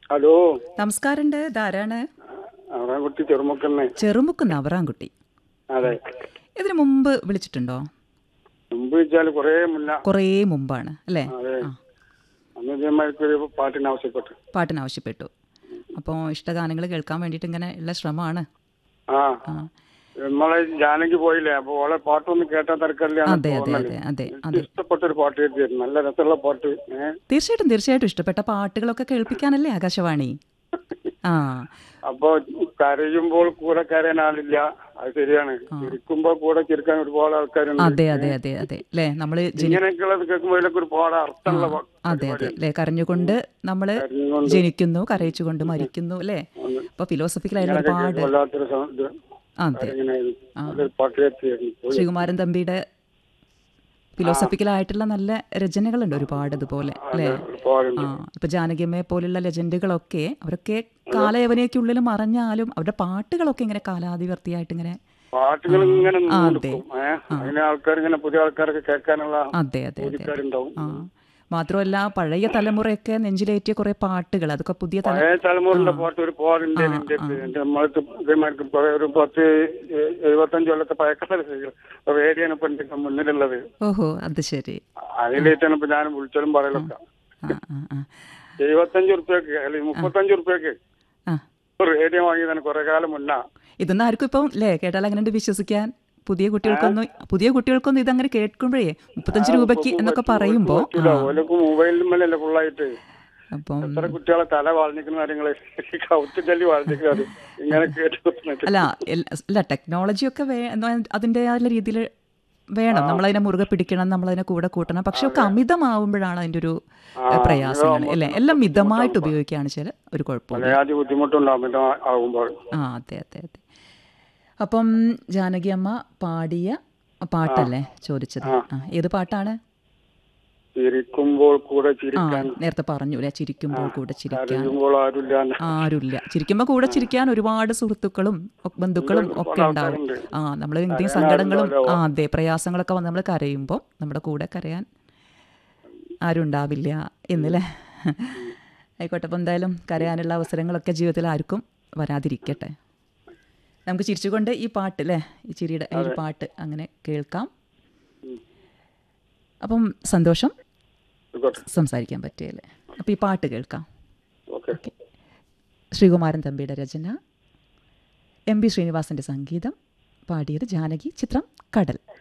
Hello നമസ്കാരമുണ്ട് ഇതാരാണ് കുട്ടി ചെറുമുക്കന്നെ ചെറുമുക്കുന്ന അവറാൻകുട്ടി അതെ ഇതിനു മുമ്പ് വിളിച്ചിട്ടുണ്ടോ മുമ്പ് വെച്ചാൽ കുറേ മുന്ന കുറേ മുമ്പാണ് അല്ലേ അതെ ആ അന്ന് ഇതേമാതിരി ഒരു പാട്ടിന് ആവശ്യപ്പെട്ടു പാട്ടിന് ആവശ്യപ്പെട്ടു അപ്പോൾ ഇഷ്ടഗാനങ്ങൾ കേൾക്കാൻ വേണ്ടിയിട്ട് ഇങ്ങനെ ഉള്ള ശ്രമമാണ് ആ ആ നമ്മളെ ജാനകി പോയില്ലേ അപ്പൊ ഓളെ പാട്ടൊന്ന് കേട്ടാൽ തിരക്കല്ലേ അതെ അതെ അതെ അതെ അതെ ഇഷ്ടപ്പെട്ട ഒരു പാട്ട് എഴുതിയായിരുന്നു നല്ല രസമുള്ള പാട്ട് ഏഹ് തീർച്ചയായിട്ടും തീർച്ചയായിട്ടും ഇഷ്ടപ്പെട്ട പാട്ടുകളൊക്കെ കേൾപ്പിക്കാനല്ലേ ആകാശവാണി ആ അപ്പൊ കരയുമ്പോൾ കൂടെ കരയാൻ ആളില്ല അത് ശരിയാണ് ചിരിക്കുമ്പോ കൂടെ ചിരിക്കാൻ ഒരുപാട് ആൾക്കാരുണ്ട് അതെ അതെ അതെ അതെ അല്ലേ നമ്മൾ ഇങ്ങനെയൊക്കെയുള്ളത് കേൾക്കുമ്പോൾ ഇതിലൊക്കെ ഒരുപാട് അർത്ഥമുള്ള പാ- അതെ അതെ അല്ലേ കരഞ്ഞുകൊണ്ട് നമ്മൾ കരഞ്ഞുകൊണ്ട് ജനിക്കുന്നു കരയിച്ചുകൊണ്ട് മരിക്കുന്നു അല്ലേ അപ്പോൾ ഫിലോസഫിക്കലായിട്ടുള്ള ഒരുപാട് വല്ലാത്തൊരു സ- ഇത് അതെ ഇങ്ങനെ നല്ലൊരു പാട്ട് എത്തിയായിരുന്നു ശ്രീകുമാരൻ തമ്പിയുടെ ഫിലോസഫിക്കലായിട്ടുള്ള നല്ല രചനകളുണ്ട് ഒരുപാട് ഇതുപോലെ അല്ലേ ഒരുപാടുണ്ട് ആ ഇപ്പൊ ജാനകിയമ്മയെ പോലുള്ള ലെജൻഡുകളൊക്കെ അവരൊക്കെ കാലയവനയ്ക്കുള്ളിൽ മറഞ്ഞാലും അവരുടെ പാട്ടുകളൊക്കെ ഇങ്ങനെ കാലാതിവർത്തിയായിട്ട് ഇങ്ങനെ പാട്ടുകൾ ഇങ്ങനെ ആ, നിൽക്കും ഏഹ് അതിന് ആൾക്കാർ ഇങ്ങനെ പുതിയ ആൾക്കാരൊക്കെ കേൾക്കാനുള്ള അതെ അതെ അതെ ആൾക്കാരുണ്ടാവും ആ മാത്രമല്ല പഴയ തലമുറയൊക്കെ നെഞ്ചിലേറ്റിയ കുറെ പാട്ടുകൾ അതൊക്കെ പുതിയ തല പഴയ തലമുറയുടെ പാട്ട് ഒരുപാടുണ്ട് എന്റെ എന്റെ നമ്മളത്ത് ഇതേമാർക്ക് കുറെ ഒരു പത്ത് എ- എഴുപത്തഞ്ച് കൊല്ലത്തെ പഴക്കത്തെ റേഡിയാണ് ഇപ്പൊ എന്റെ മുന്നിലുള്ളത് ഓഹോ അത് ശരി അതിലേറ്റാണ് ഇപ്പൊ ഞാൻ വിളിച്ചാലും പറയലൊക്കെ ആ ആ ആ എഴുപത്തഞ്ച് റുപ്യക്ക് അല്ലെങ്കിൽ മുപ്പത്തഞ്ച് റുപ്യക്ക് ആ റേഡിയോ വാങ്ങിയതാണ് കുറെ കാലം മുന്നാ ഇതൊന്നും ആർക്കും ഇപ്പം അല്ലേ കേട്ടാൽ അങ്ങനെ വിശ്വസിക്കാൻ പുതിയ കുട്ടികൾക്കൊന്നും പുതിയ കുട്ടികൾക്കൊന്നും ഇതങ്ങനെ കേൾക്കുമ്പോഴേ മുപ്പത്തഞ്ച് രൂപയ്ക്ക് എന്നൊക്കെ പറയുമ്പോൾ പറ്റൂല ഓലക്ക് മൊബൈലിൽ മേലല്ലേ ഫുള്ളായിട്ട് അപ്പം എത്ര കുട്ടികളെ തല വളഞ്ഞിക്കുന്ന കാര്യങ്ങള് കൗത്ത് ചൊല്ലി വളഞ്ഞിക്കുന്നത് ഇങ്ങനെ കേട്ട് നിന്നിട്ട്. അല്ല എൽ- അല്ല ടെക്നോളജിയൊക്കെ വേ അതിൻ്റെതായ രീതിയിൽ വേണം നമ്മളതിനെ മുറുകെ പിടിക്കണം നമ്മളതിനെ കൂടെ കൂട്ടണം പക്ഷെ ഒക്കെ അമിതമാവുമ്പോഴാണ് അതിൻ്റെ ഒരു പ്രയാസങ്ങൾ അല്ലേ എല്ലാം മിതമായിട്ട് ഉപയോഗിക്കുകയാണ് വെച്ചാൽ ഒരു കുഴപ്പമില്ല പലയാതി ബുദ്ധിമുട്ടുണ്ടാവും പിന്നെ ആകുമ്പോൾ ആ അതെ അതെ അതെ അപ്പം ജാനകി അമ്മ പാടിയ പാട്ടല്ലേ ചോദിച്ചത് ആ ഏത് പാട്ടാണ് ചിരിക്കുമ്പോൾ കൂടെ ആ ചിരിക്കാൻ നേരത്തെ പറഞ്ഞു അല്ലേ ചിരിക്കുമ്പോൾ കൂടെ ചിരിക്കാൻ കരയുമ്പോൾ ആരുമില്ല ആരുമില്ല ചിരിക്കുമ്പോൾ കൂടെ ചിരിക്കാൻ ഒരുപാട് സുഹൃത്തുക്കളും ഒ- ബന്ധുക്കളും ഒക്കെ ഉണ്ടാവും ആ നമ്മൾ എന്തെങ്കിലും സങ്കടങ്ങളും ആ അതെ പ്രയാസങ്ങളൊക്കെ വന്ന് നമ്മൾ കരയുമ്പോൾ നമ്മുടെ കൂടെ കരയാൻ ആരും ഉണ്ടാവില്ല എന്നല്ലേ ആയിക്കോട്ടെ അപ്പോൾ എന്തായാലും കരയാനുള്ള അവസരങ്ങളൊക്കെ ജീവിതത്തിൽ ആർക്കും വരാതിരിക്കട്ടെ നമുക്ക് ചിരിച്ചുകൊണ്ട് ഈ പാട്ട് അല്ലേ ഈ ചിരിയുടെ ഈ പാട്ട് അങ്ങനെ കേൾക്കാം അപ്പം സന്തോഷം ആയിക്കോട്ടെ സംസാരിക്കാൻ പറ്റിയല്ലേ അപ്പോൾ ഈ പാട്ട് കേൾക്കാം ഓക്കെ ഓക്കെ ശ്രീകുമാരൻ തമ്പിയുടെ രചന എം ബി ശ്രീനിവാസൻ്റെ സംഗീതം പാടിയത് ജാനകി ചിത്രം കടൽ